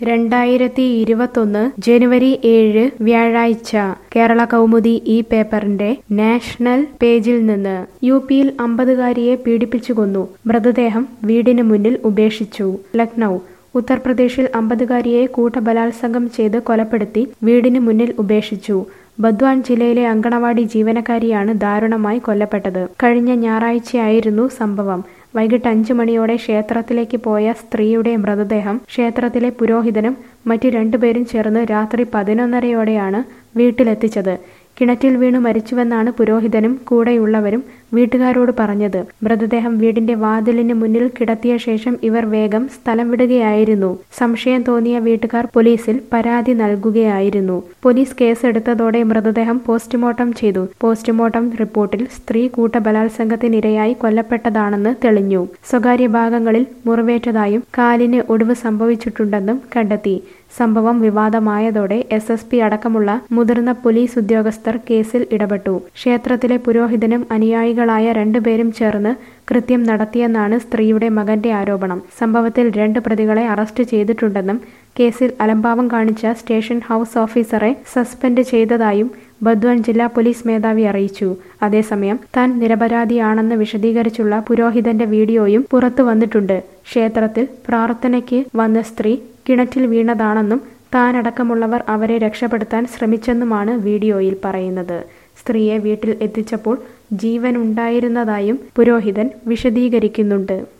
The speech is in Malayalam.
രണ്ടായിരത്തി ഇരുപത്തൊന്ന് ജനുവരി ഏഴ് വ്യാഴാഴ്ച കേരള കൗമുദി ഈ പേപ്പറിന്റെ നാഷണൽ പേജിൽ നിന്ന് യു പിയിൽ അമ്പതുകാരിയെ പീഡിപ്പിച്ചു കൊന്നു മൃതദേഹം വീടിന് മുന്നിൽ ഉപേക്ഷിച്ചു ലക്നൗ ഉത്തർപ്രദേശിൽ അമ്പതുകാരിയെ കൂട്ടബലാത്സംഗം ചെയ്ത് കൊലപ്പെടുത്തി വീടിന് മുന്നിൽ ഉപേക്ഷിച്ചു ബദ്വാൻ ജില്ലയിലെ അങ്കണവാടി ജീവനക്കാരിയാണ് ദാരുണമായി കൊല്ലപ്പെട്ടത് കഴിഞ്ഞ ഞായറാഴ്ചയായിരുന്നു സംഭവം വൈകിട്ട് അഞ്ചു മണിയോടെ ക്ഷേത്രത്തിലേക്ക് പോയ സ്ത്രീയുടെ മൃതദേഹം ക്ഷേത്രത്തിലെ പുരോഹിതനും മറ്റു രണ്ടുപേരും ചേർന്ന് രാത്രി പതിനൊന്നരയോടെയാണ് വീട്ടിലെത്തിച്ചത് കിണറ്റിൽ വീണു മരിച്ചുവെന്നാണ് പുരോഹിതനും കൂടെയുള്ളവരും വീട്ടുകാരോട് പറഞ്ഞത് മൃതദേഹം വീടിന്റെ വാതിലിന് മുന്നിൽ കിടത്തിയ ശേഷം ഇവർ വേഗം സ്ഥലം വിടുകയായിരുന്നു സംശയം തോന്നിയ വീട്ടുകാർ പോലീസിൽ പരാതി നൽകുകയായിരുന്നു പോലീസ് കേസെടുത്തതോടെ മൃതദേഹം പോസ്റ്റ്മോർട്ടം ചെയ്തു പോസ്റ്റ്മോർട്ടം റിപ്പോർട്ടിൽ സ്ത്രീ കൂട്ടബലാത്സംഗത്തിനിരയായി കൊല്ലപ്പെട്ടതാണെന്ന് തെളിഞ്ഞു സ്വകാര്യ ഭാഗങ്ങളിൽ മുറിവേറ്റതായും കാലിന് ഒടിവ് സംഭവിച്ചിട്ടുണ്ടെന്നും കണ്ടെത്തി സംഭവം വിവാദമായതോടെ എസ് എസ് പി അടക്കമുള്ള മുതിർന്ന പോലീസ് ഉദ്യോഗസ്ഥർ കേസിൽ ഇടപെട്ടു ക്ഷേത്രത്തിലെ പുരോഹിതനും അനുയായികളായ രണ്ടുപേരും ചേർന്ന് കൃത്യം നടത്തിയെന്നാണ് സ്ത്രീയുടെ മകന്റെ ആരോപണം സംഭവത്തിൽ രണ്ട് പ്രതികളെ അറസ്റ്റ് ചെയ്തിട്ടുണ്ടെന്നും കേസിൽ അലംഭാവം കാണിച്ച സ്റ്റേഷൻ ഹൌസ് ഓഫീസറെ സസ്പെൻഡ് ചെയ്തതായും ബദ്വാൻ ജില്ലാ പോലീസ് മേധാവി അറിയിച്ചു അതേസമയം താൻ നിരപരാധിയാണെന്ന് വിശദീകരിച്ചുള്ള പുരോഹിതന്റെ വീഡിയോയും പുറത്തു വന്നിട്ടുണ്ട് ക്ഷേത്രത്തിൽ പ്രാർത്ഥനയ്ക്ക് വന്ന സ്ത്രീ കിണറ്റിൽ വീണതാണെന്നും താനടക്കമുള്ളവർ അവരെ രക്ഷപ്പെടുത്താൻ ശ്രമിച്ചെന്നുമാണ് വീഡിയോയിൽ പറയുന്നത് സ്ത്രീയെ വീട്ടിൽ എത്തിച്ചപ്പോൾ ജീവനുണ്ടായിരുന്നതായും പുരോഹിതൻ വിശദീകരിക്കുന്നുണ്ട്